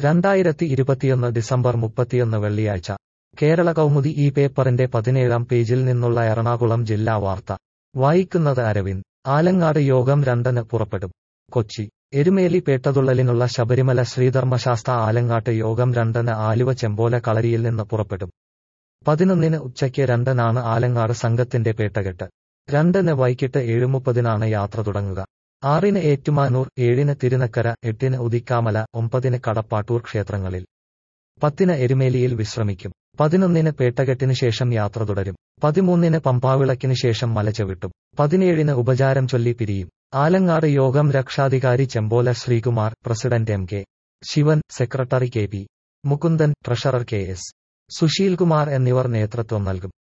രണ്ടായിരത്തി ഇരുപത്തിയൊന്ന് ഡിസംബർ മുപ്പത്തിയൊന്ന് വെള്ളിയാഴ്ച കേരള കൗമുദി ഈ പേപ്പറിന്റെ പതിനേഴാം പേജിൽ നിന്നുള്ള എറണാകുളം ജില്ലാ വാർത്ത വായിക്കുന്നത് അരവിന്ദ് ആലങ്ങാട് യോഗം രണ്ടന് പുറപ്പെടും കൊച്ചി എരുമേലി പേട്ടതുള്ളലിനുള്ള ശബരിമല ശ്രീധർമ്മശാസ്ത്ര ആലങ്ങാട്ട് യോഗം രണ്ടന് ആലുവ ചെമ്പോല കളരിയിൽ നിന്ന് പുറപ്പെടും പതിനൊന്നിന് ഉച്ചയ്ക്ക് രണ്ടനാണ് ആലങ്ങാട് സംഘത്തിന്റെ പേട്ടകെട്ട് രണ്ടിന് വൈകിട്ട് ഏഴുമുപ്പതിനാണ് യാത്ര തുടങ്ങുക ആറിന് ഏറ്റുമാനൂർ ഏഴിന് തിരുനക്കര എട്ടിന് ഉദിക്കാമല ഒമ്പതിന് കടപ്പാട്ടൂർ ക്ഷേത്രങ്ങളിൽ പത്തിന് എരുമേലിയിൽ വിശ്രമിക്കും പതിനൊന്നിന് പേട്ടകെട്ടിന് ശേഷം യാത്ര തുടരും പതിമൂന്നിന് പമ്പാവിളക്കിന് ശേഷം മല ചവിട്ടും പതിനേഴിന് ഉപചാരം ചൊല്ലി പിരിയും ആലങ്ങാട് യോഗം രക്ഷാധികാരി Chempola Sreekumar president M K Sivan secretary K P Mukundan treasurer K S Susheelkumar എന്നിവർ നേതൃത്വം നൽകും